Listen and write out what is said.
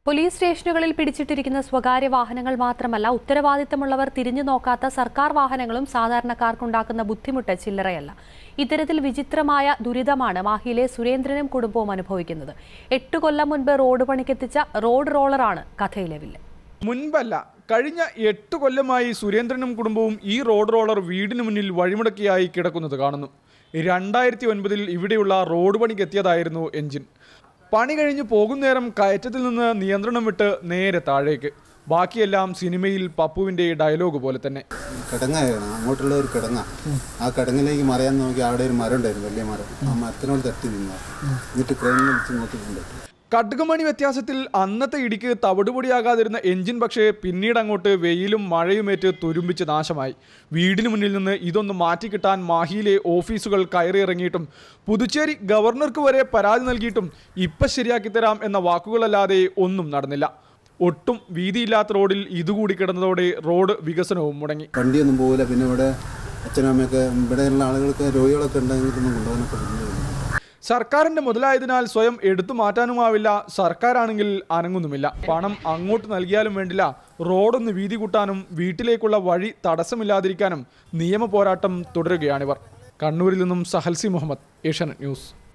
police സ്റ്റേഷനുകളിൽ പിടിച്ചിട്ടിരിക്കുന്ന സ്വകാര്യ വാഹനങ്ങൾ മാത്രമല്ല ഉത്തരവാദിത്തമുള്ളവർ തിരിഞ്ഞു നോക്കാത്ത സർക്കാർ വാഹനങ്ങളും സാധാരണക്കാർക്കുണ്ടാക്കുന്ന ബുദ്ധിമുട്ട് ചില്ലറയല്ല ഇത്തരത്തിൽ വിചിത്രമായ ദുരിതമാണ് മാഹിയിലെ സുരേന്ദ്രനും കുടുംബവും അനുഭവിക്കുന്നത് എട്ട് കൊല്ലം മുൻപ് റോഡ് പണിക്കെത്തിച്ച റോഡ് റോളറാണ് കഥയിലെ വില്ലൻ മുൻപല്ല കഴിഞ്ഞ എട്ട് കൊല്ലമായി സുരേന്ദ്രനും കുടുംബവും ഈ റോഡ് റോളർ വീടിന് മുന്നിൽ വഴിമുടക്കിയായി കിടക്കുന്നത് കാണുന്നു രണ്ടായിരത്തി ഒൻപതിൽ ഇവിടെയുള്ള റോഡ് പണിക്ക് എത്തിയതായിരുന്നു എഞ്ചിൻ പണി കഴിഞ്ഞ് പോകും നേരം കയറ്റത്തിൽ നിന്ന് നിയന്ത്രണം വിട്ട് നേരെ താഴേക്ക് ബാക്കിയെല്ലാം സിനിമയിൽ പപ്പുവിൻ്റെ ഡയലോഗ് പോലെ തന്നെ കിടങ്ങായിരുന്നു അങ്ങോട്ടുള്ള ഒരു കിടങ്ങ ആ കിടങ്ങിലേക്ക് മറയാൻ നോക്കി അവിടെ ഒരു മരം ഉണ്ടായിരുന്നു വലിയ മരം ആ മരത്തിനോട് തട്ടി നിന്നു എന്നിട്ട് ക്രെയിനിൽ വെച്ച് ഇങ്ങോട്ട് കൊണ്ടുപോയി കടുകുമണി വ്യത്യാസത്തിൽ അന്നത്തെ ഇടിക്ക് തവിടുപൊടിയാകാതിരുന്ന എഞ്ചിൻ പക്ഷേ പിന്നീട് അങ്ങോട്ട് വെയിലും മഴയുമേറ്റ് തുരുമ്പിച്ച് നാശമായി വീടിന് മുന്നിൽ നിന്ന് ഇതൊന്ന് മാറ്റിക്കിട്ടാൻ മാഹിയിലെ ഓഫീസുകൾ കയറിയിറങ്ങിയിട്ടും പുതുച്ചേരി ഗവർണർക്ക് വരെ പരാതി നൽകിയിട്ടും ഇപ്പം ശരിയാക്കി തരാം എന്ന വാക്കുകളല്ലാതെ ഒന്നും നടന്നില്ല ഒട്ടും വീതിയില്ലാത്ത റോഡിൽ ഇതുകൂടി കിടന്നതോടെ റോഡ് വികസനവും മുടങ്ങി വണ്ടിയൊന്നും പോകില്ല പിന്നെ ഇവിടെ അച്ഛനും അമ്മയൊക്കെ ഇവിടെയുള്ള ആളുകൾക്ക് രോഗികളൊക്കെ ഉണ്ടെങ്കിൽ ഇതൊന്നും കൊണ്ടുപോകാനൊക്കെ ബുദ്ധിമുട്ടുണ്ട് സർക്കാരിന്റെ മുതലായതിനാൽ സ്വയം എടുത്തു മാറ്റാനുമാവില്ല സർക്കാരാണെങ്കിൽ അനങ്ങുന്നുമില്ല പണം അങ്ങോട്ട് നൽകിയാലും വേണ്ടില്ല റോഡൊന്ന് വീതി കൂട്ടാനും വീട്ടിലേക്കുള്ള വഴി തടസ്സമില്ലാതിരിക്കാനും നിയമ പോരാട്ടം തുടരുകയാണിവർ കണ്ണൂരിൽ നിന്നും സഹൽസി മുഹമ്മദ് ഏഷ്യാനെറ്റ് ന്യൂസ്